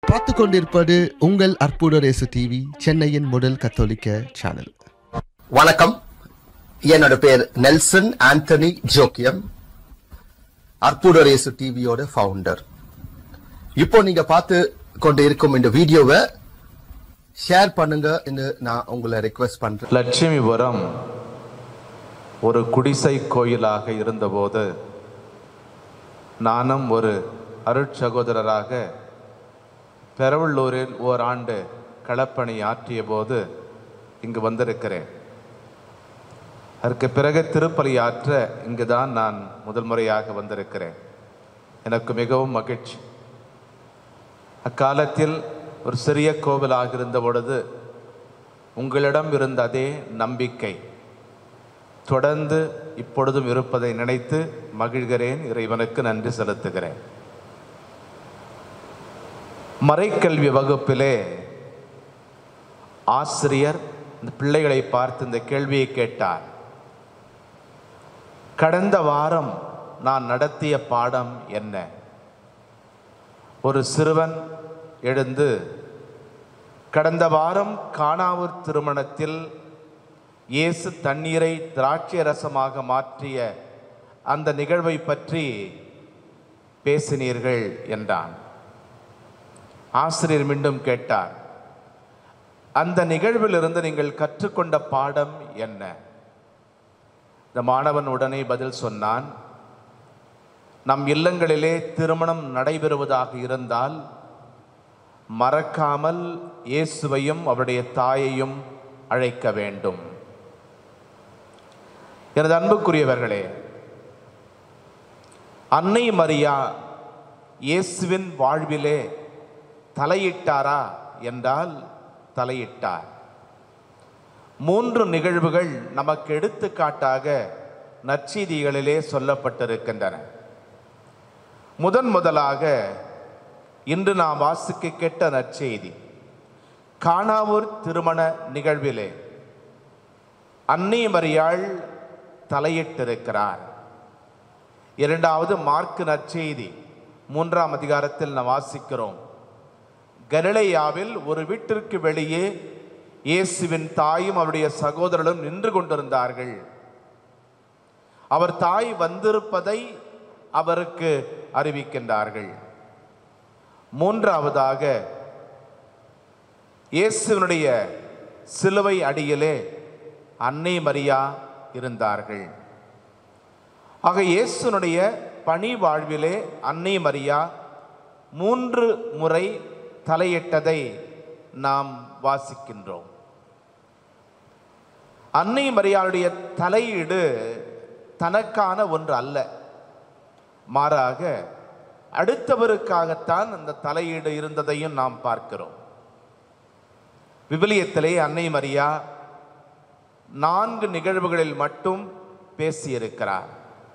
பார்த்து கொண்டிருப்பது உங்கள் அற்புத ரேசு டிவி சென்னையின் முதல் கத்தோலிக்க சேனல் வணக்கம் என்னோட பேர் நெல்சன் ஆண்டனி ஜோக்கியம் அற்புதரேசு டிவியோட ஃபவுண்டர் இப்போ நீங்க பார்த்து கொண்டு இருக்கும் இந்த வீடியோவை ஷேர் பண்ணுங்க நான் உங்களை ரெக்வெஸ்ட் பண்றேன் லட்சுமிபுரம் ஒரு குடிசை கோயிலாக இருந்தபோது நானும் ஒரு அருட்சகோதரராக பெரவள்ளூரில் ஓராண்டு களப்பணி ஆற்றிய போது இங்கு வந்திருக்கிறேன் அதற்கு பிறகு திருப்பலி ஆற்ற இங்கு தான் நான் முதல் முறையாக வந்திருக்கிறேன் எனக்கு மிகவும் மகிழ்ச்சி அக்காலத்தில் ஒரு சிறிய கோவிலாக இருந்த பொழுது உங்களிடம் இருந்த அதே நம்பிக்கை தொடர்ந்து இப்பொழுதும் இருப்பதை நினைத்து மகிழ்கிறேன் இறைவனுக்கு நன்றி செலுத்துகிறேன் மறைக்கல்வி வகுப்பிலே ஆசிரியர் இந்த பிள்ளைகளை பார்த்து இந்த கேள்வியை கேட்டார் கடந்த வாரம் நான் நடத்திய பாடம் என்ன ஒரு சிறுவன் எழுந்து கடந்த வாரம் காணாவூர் திருமணத்தில் இயேசு தண்ணீரை திராட்சை ரசமாக மாற்றிய அந்த நிகழ்வை பற்றி பேசினீர்கள் என்றான் ஆசிரியர் மீண்டும் கேட்டார் அந்த நிகழ்விலிருந்து நீங்கள் கற்றுக்கொண்ட பாடம் என்ன இந்த மாணவன் உடனே பதில் சொன்னான் நம் இல்லங்களிலே திருமணம் நடைபெறுவதாக இருந்தால் மறக்காமல் இயேசுவையும் அவருடைய தாயையும் அழைக்க வேண்டும் எனது அன்புக்குரியவர்களே அன்னை மரியா இயேசுவின் வாழ்விலே தலையிட்டாரா என்றால் தலையிட்டார் மூன்று நிகழ்வுகள் நமக்கு எடுத்துக்காட்டாக நற்செய்திகளிலே சொல்லப்பட்டிருக்கின்றன முதன் முதலாக இன்று நாம் வாசிக்க கெட்ட நற்செய்தி காணாவூர் திருமண நிகழ்விலே அன்னை மரியாள் தலையிட்டிருக்கிறார் இரண்டாவது மார்க்கு நற்செய்தி மூன்றாம் அதிகாரத்தில் நாம் வாசிக்கிறோம் கலிலேயாவில் ஒரு வீட்டிற்கு வெளியே இயேசுவின் தாயும் அவருடைய சகோதரர்களும் நின்று கொண்டிருந்தார்கள் அவர் தாய் வந்திருப்பதை அவருக்கு அறிவிக்கின்றார்கள் மூன்றாவதாக இயேசுவினுடைய சிலுவை அடியிலே அன்னை மரியா இருந்தார்கள் ஆக இயேசுனுடைய பணி வாழ்விலே அன்னை மரியா மூன்று முறை தலையிட்டதை நாம் வாசிக்கின்றோம் அன்னை மரியாளுடைய தலையீடு தனக்கான ஒன்று அல்ல மாறாக அடுத்தவருக்காகத்தான் அந்த தலையீடு இருந்ததையும் நாம் பார்க்கிறோம் விவிலியத்திலே அன்னை மரியா நான்கு நிகழ்வுகளில் மட்டும் பேசியிருக்கிறார்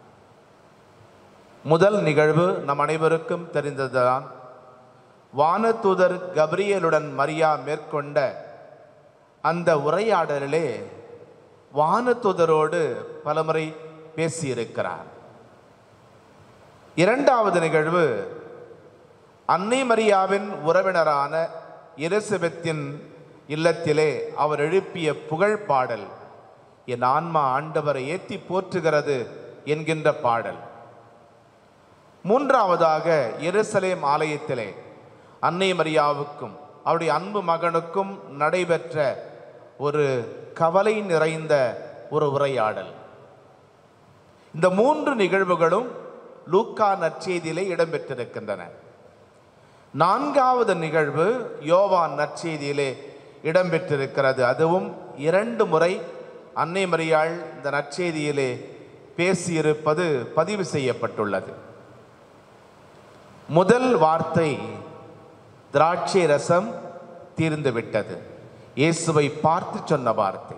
முதல் நிகழ்வு நம் அனைவருக்கும் தெரிந்ததுதான் வானதூதர் கப்ரியலுடன் மரியா மேற்கொண்ட அந்த உரையாடலிலே வானதூதரோடு பலமுறை பேசியிருக்கிறார் இரண்டாவது நிகழ்வு அன்னை மரியாவின் உறவினரான எலிசபெத்தின் இல்லத்திலே அவர் எழுப்பிய புகழ் பாடல் என் ஆன்மா ஆண்டவரை ஏத்தி போற்றுகிறது என்கின்ற பாடல் மூன்றாவதாக எருசலேம் ஆலயத்திலே அன்னை மரியாவுக்கும் அவருடைய அன்பு மகனுக்கும் நடைபெற்ற ஒரு கவலை நிறைந்த ஒரு உரையாடல் இந்த மூன்று நிகழ்வுகளும் லூக்கா நற்செய்தியிலே இடம்பெற்றிருக்கின்றன நான்காவது நிகழ்வு யோவான் நற்செய்தியிலே இடம்பெற்றிருக்கிறது அதுவும் இரண்டு முறை அன்னை மரியாள் இந்த நற்செய்தியிலே பேசியிருப்பது பதிவு செய்யப்பட்டுள்ளது முதல் வார்த்தை திராட்சை ரசம் தீர்ந்து விட்டது இயேசுவை பார்த்து சொன்ன வார்த்தை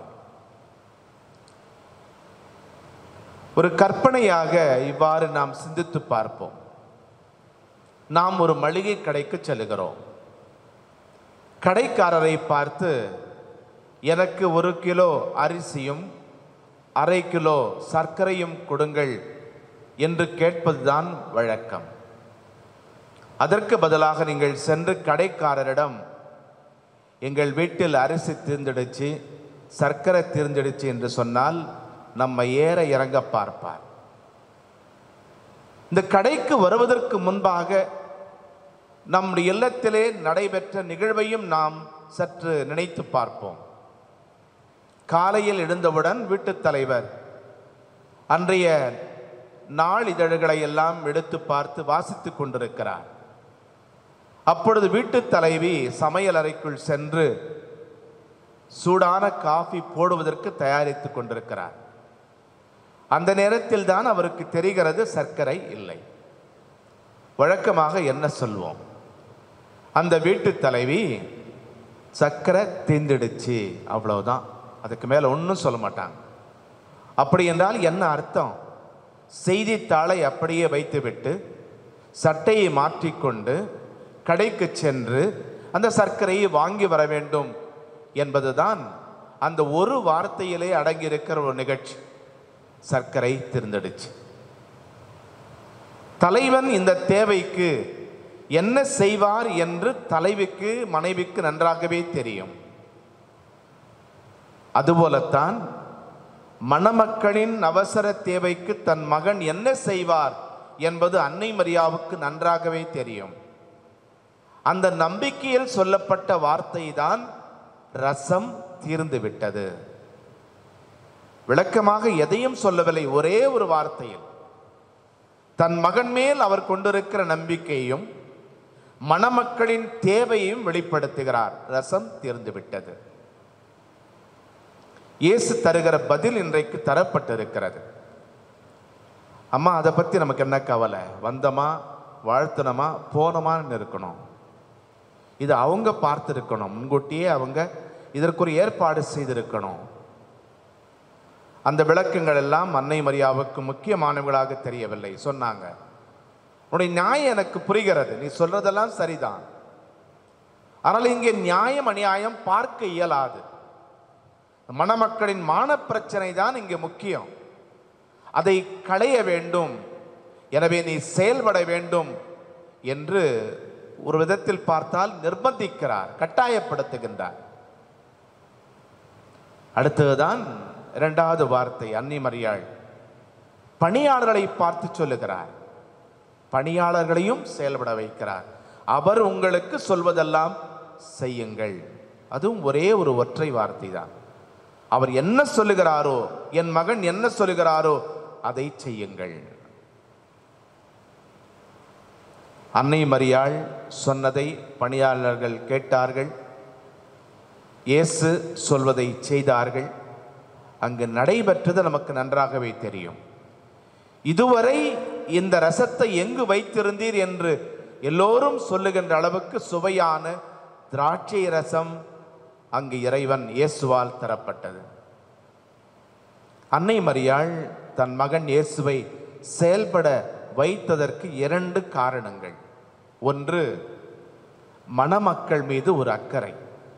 ஒரு கற்பனையாக இவ்வாறு நாம் சிந்தித்து பார்ப்போம் நாம் ஒரு மளிகை கடைக்கு செல்கிறோம் கடைக்காரரை பார்த்து எனக்கு ஒரு கிலோ அரிசியும் அரை கிலோ சர்க்கரையும் கொடுங்கள் என்று கேட்பதுதான் வழக்கம் அதற்கு பதிலாக நீங்கள் சென்று கடைக்காரரிடம் எங்கள் வீட்டில் அரிசி தீர்ந்துடுச்சு சர்க்கரை தீர்ந்துடுச்சு என்று சொன்னால் நம்ம ஏற இறங்க பார்ப்பார் இந்த கடைக்கு வருவதற்கு முன்பாக நம்முடைய இல்லத்திலே நடைபெற்ற நிகழ்வையும் நாம் சற்று நினைத்து பார்ப்போம் காலையில் எழுந்தவுடன் வீட்டுத் தலைவர் அன்றைய நாள் இதழ்களை எல்லாம் எடுத்து பார்த்து வாசித்துக் கொண்டிருக்கிறார் அப்பொழுது வீட்டுத் தலைவி சமையல் அறைக்குள் சென்று சூடான காஃபி போடுவதற்கு தயாரித்துக் கொண்டிருக்கிறார் அந்த நேரத்தில் தான் அவருக்கு தெரிகிறது சர்க்கரை இல்லை வழக்கமாக என்ன சொல்வோம் அந்த வீட்டுத் தலைவி சர்க்கரை தீந்துடுச்சு அவ்வளவுதான் அதுக்கு மேலே ஒன்றும் சொல்ல மாட்டாங்க அப்படி என்றால் என்ன அர்த்தம் செய்தித்தாளை அப்படியே வைத்துவிட்டு சட்டையை மாற்றிக்கொண்டு கடைக்கு சென்று அந்த சர்க்கரையை வாங்கி வர வேண்டும் என்பதுதான் அந்த ஒரு வார்த்தையிலே அடங்கியிருக்கிற ஒரு நிகழ்ச்சி சர்க்கரை திருந்தடிச்சு தலைவன் இந்த தேவைக்கு என்ன செய்வார் என்று தலைவிக்கு மனைவிக்கு நன்றாகவே தெரியும் அதுபோலத்தான் மணமக்களின் அவசர தேவைக்கு தன் மகன் என்ன செய்வார் என்பது அன்னை மரியாவுக்கு நன்றாகவே தெரியும் அந்த நம்பிக்கையில் சொல்லப்பட்ட வார்த்தை தான் ரசம் தீர்ந்து விட்டது விளக்கமாக எதையும் சொல்லவில்லை ஒரே ஒரு வார்த்தையில் தன் மகன் மேல் அவர் கொண்டிருக்கிற நம்பிக்கையும் மணமக்களின் தேவையையும் வெளிப்படுத்துகிறார் ரசம் தீர்ந்து விட்டது இயேசு தருகிற பதில் இன்றைக்கு தரப்பட்டிருக்கிறது அம்மா அதை பற்றி நமக்கு என்ன கவலை வந்தமா வாழ்த்துனமா போனோமான்னு இருக்கணும் இது அவங்க பார்த்துருக்கணும் முன்கூட்டியே அவங்க இதற்கு ஒரு ஏற்பாடு செய்திருக்கணும் அந்த விளக்கங்கள் எல்லாம் அன்னை மரியாவுக்கு முக்கியமானவர்களாக தெரியவில்லை சொன்னாங்க உன்னுடைய நியாயம் எனக்கு புரிகிறது நீ சொல்றதெல்லாம் சரிதான் ஆனால் இங்கே நியாயம் அநியாயம் பார்க்க இயலாது மணமக்களின் மான பிரச்சனை தான் இங்கே முக்கியம் அதை களைய வேண்டும் எனவே நீ செயல்பட வேண்டும் என்று ஒரு விதத்தில் பார்த்தால் நிர்பந்திக்கிறார் கட்டாயப்படுத்துகின்றார் அடுத்ததுதான் இரண்டாவது வார்த்தை அன்னி மரியாள் பணியாளர்களை பார்த்து சொல்லுகிறார் பணியாளர்களையும் செயல்பட வைக்கிறார் அவர் உங்களுக்கு சொல்வதெல்லாம் செய்யுங்கள் அதுவும் ஒரே ஒரு ஒற்றை வார்த்தை தான் அவர் என்ன சொல்லுகிறாரோ என் மகன் என்ன சொல்லுகிறாரோ அதை செய்யுங்கள் அன்னை மரியாள் சொன்னதை பணியாளர்கள் கேட்டார்கள் இயேசு சொல்வதை செய்தார்கள் அங்கு நடைபெற்றது நமக்கு நன்றாகவே தெரியும் இதுவரை இந்த ரசத்தை எங்கு வைத்திருந்தீர் என்று எல்லோரும் சொல்லுகின்ற அளவுக்கு சுவையான திராட்சை ரசம் அங்கு இறைவன் இயேசுவால் தரப்பட்டது அன்னை மரியாள் தன் மகன் இயேசுவை செயல்பட வைத்ததற்கு இரண்டு காரணங்கள் ஒன்று மணமக்கள் மீது ஒரு அக்கறை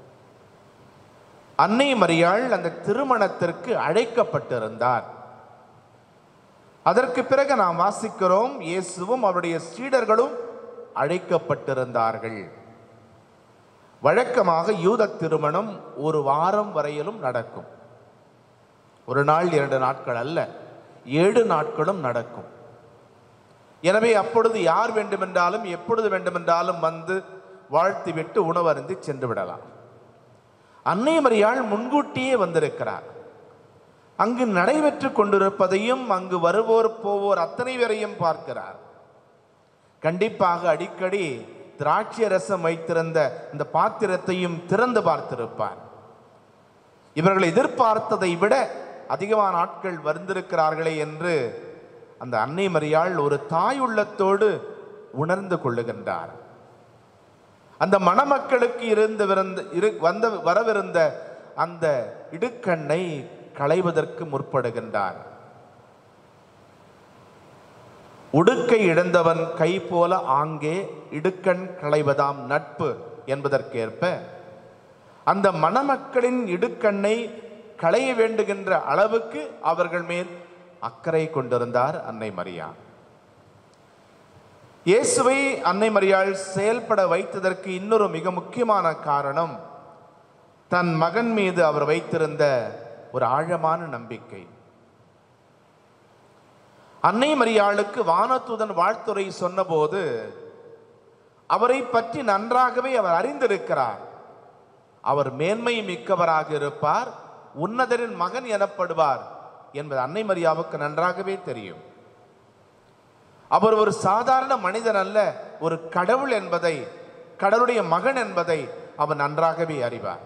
அன்னை மரியாள் அந்த திருமணத்திற்கு அழைக்கப்பட்டிருந்தார் அதற்கு பிறகு நாம் வாசிக்கிறோம் இயேசுவும் அவருடைய சீடர்களும் அழைக்கப்பட்டிருந்தார்கள் வழக்கமாக யூத திருமணம் ஒரு வாரம் வரையிலும் நடக்கும் ஒரு நாள் இரண்டு நாட்கள் அல்ல ஏழு நாட்களும் நடக்கும் எனவே அப்பொழுது யார் வேண்டுமென்றாலும் எப்பொழுது வேண்டுமென்றாலும் வந்து வாழ்த்திவிட்டு உணவருந்தி சென்று விடலாம் அன்னை மரியாள் முன்கூட்டியே வந்திருக்கிறார் அங்கு நடைபெற்று கொண்டிருப்பதையும் அங்கு வருவோர் போவோர் அத்தனை பேரையும் பார்க்கிறார் கண்டிப்பாக அடிக்கடி திராட்சை ரசம் வைத்திருந்த இந்த பாத்திரத்தையும் திறந்து பார்த்திருப்பார் இவர்கள் எதிர்பார்த்ததை விட அதிகமான ஆட்கள் வந்திருக்கிறார்களே என்று அந்த அன்னை மரியாள் ஒரு தாய் உள்ளத்தோடு உணர்ந்து கொள்ளுகின்றார் அந்த மணமக்களுக்கு இருந்தவிருந்த இரு வந்த வரவிருந்த அந்த இடுக்கண்ணை களைவதற்கு முற்படுகின்றார் உடுக்கை இழந்தவன் கை போல ஆங்கே இடுக்கண் களைவதாம் நட்பு என்பதற்கேற்ப அந்த மணமக்களின் இடுக்கண்ணை களைய வேண்டுகின்ற அளவுக்கு அவர்கள் மேல் அக்கறை கொண்டிருந்தார் அன்னை மரியா இயேசுவை அன்னை மரியாள் செயல்பட வைத்ததற்கு இன்னொரு மிக முக்கியமான காரணம் தன் மகன் மீது அவர் வைத்திருந்த ஒரு ஆழமான நம்பிக்கை அன்னை மரியாளுக்கு வானத்துதன் வாழ்த்துரை சொன்னபோது அவரை பற்றி நன்றாகவே அவர் அறிந்திருக்கிறார் அவர் மேன்மை மிக்கவராக இருப்பார் உன்னதரின் மகன் எனப்படுவார் என்பது அன்னை மரியாவுக்கு நன்றாகவே தெரியும் அவர் ஒரு சாதாரண மனிதன் அல்ல ஒரு கடவுள் என்பதை கடவுளுடைய மகன் என்பதை அவர் நன்றாகவே அறிவார்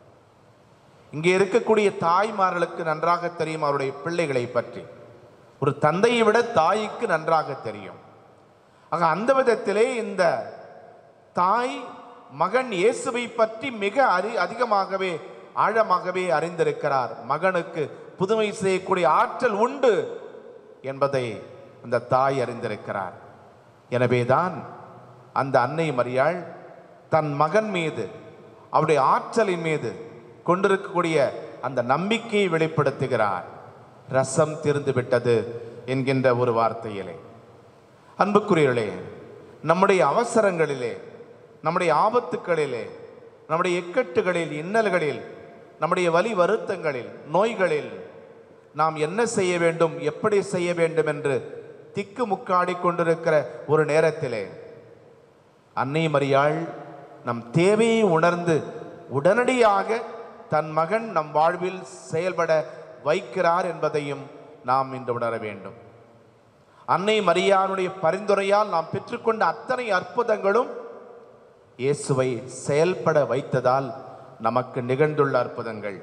இங்கே இருக்கக்கூடிய தாய்மார்களுக்கு நன்றாக தெரியும் அவருடைய பிள்ளைகளை பற்றி ஒரு தந்தையை விட தாய்க்கு நன்றாக தெரியும் ஆக அந்த விதத்திலே இந்த தாய் மகன் இயேசுவை பற்றி மிக அறி அதிகமாகவே ஆழமாகவே அறிந்திருக்கிறார் மகனுக்கு புதுமை செய்யக்கூடிய ஆற்றல் உண்டு என்பதை அந்த தாய் அறிந்திருக்கிறார் எனவேதான் அந்த அன்னை மரியாள் தன் மகன் மீது அவருடைய ஆற்றலின் மீது கொண்டிருக்கக்கூடிய அந்த நம்பிக்கையை வெளிப்படுத்துகிறார் ரசம் தீர்ந்து விட்டது என்கின்ற ஒரு வார்த்தையிலே அன்புக்குரியவர்களே நம்முடைய அவசரங்களிலே நம்முடைய ஆபத்துக்களிலே நம்முடைய இக்கட்டுகளில் இன்னல்களில் நம்முடைய வலி வருத்தங்களில் நோய்களில் நாம் என்ன செய்ய வேண்டும் எப்படி செய்ய வேண்டும் என்று திக்கு முக்காடி கொண்டிருக்கிற ஒரு நேரத்திலே அன்னை மரியாள் நம் தேவையை உணர்ந்து உடனடியாக தன் மகன் நம் வாழ்வில் செயல்பட வைக்கிறார் என்பதையும் நாம் இன்று உணர வேண்டும் அன்னை மரியானுடைய பரிந்துரையால் நாம் பெற்றுக்கொண்ட அத்தனை அற்புதங்களும் இயேசுவை செயல்பட வைத்ததால் நமக்கு நிகழ்ந்துள்ள அற்புதங்கள்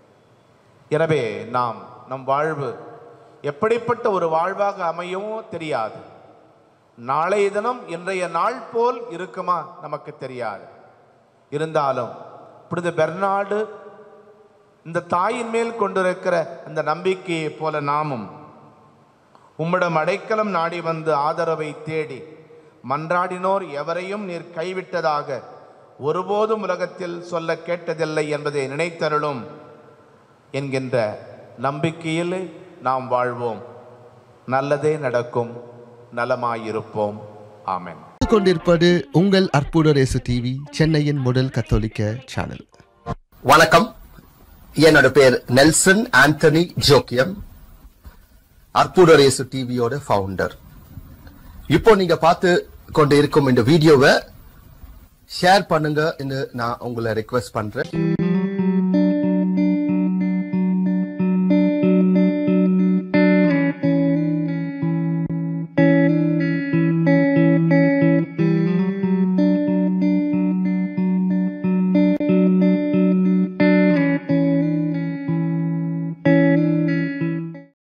எனவே நாம் நம் வாழ்வு எப்படிப்பட்ட ஒரு வாழ்வாக அமையவோ தெரியாது நாளைய தினம் இன்றைய நாள் போல் இருக்குமா நமக்கு தெரியாது இருந்தாலும் புனித பெர்னாடு இந்த தாயின் மேல் கொண்டிருக்கிற அந்த நம்பிக்கையை போல நாமும் உம்மிடம் அடைக்கலம் நாடி வந்து ஆதரவை தேடி மன்றாடினோர் எவரையும் நீர் கைவிட்டதாக ஒருபோதும் உலகத்தில் சொல்ல கேட்டதில்லை என்பதை நினைத்தருளும் என்கின்ற நம்பிக்கையில் நாம் வாழ்வோம் நல்லதே நடக்கும் நலமாயிருப்போம் ஆமென் கொண்டிருப்பது உங்கள் அற்புத ரேசு டிவி சென்னையின் முதல் கத்தோலிக்க சேனல் வணக்கம் என்னோட பேர் நெல்சன் ஆண்டனி ஜோக்கியம் அற்புதரேசு டிவியோட ஃபவுண்டர் இப்போ நீங்க பார்த்து கொண்டு இருக்கும் இந்த வீடியோவை ஷேர் பண்ணுங்க நான் உங்களை ரெக்வெஸ்ட் பண்றேன்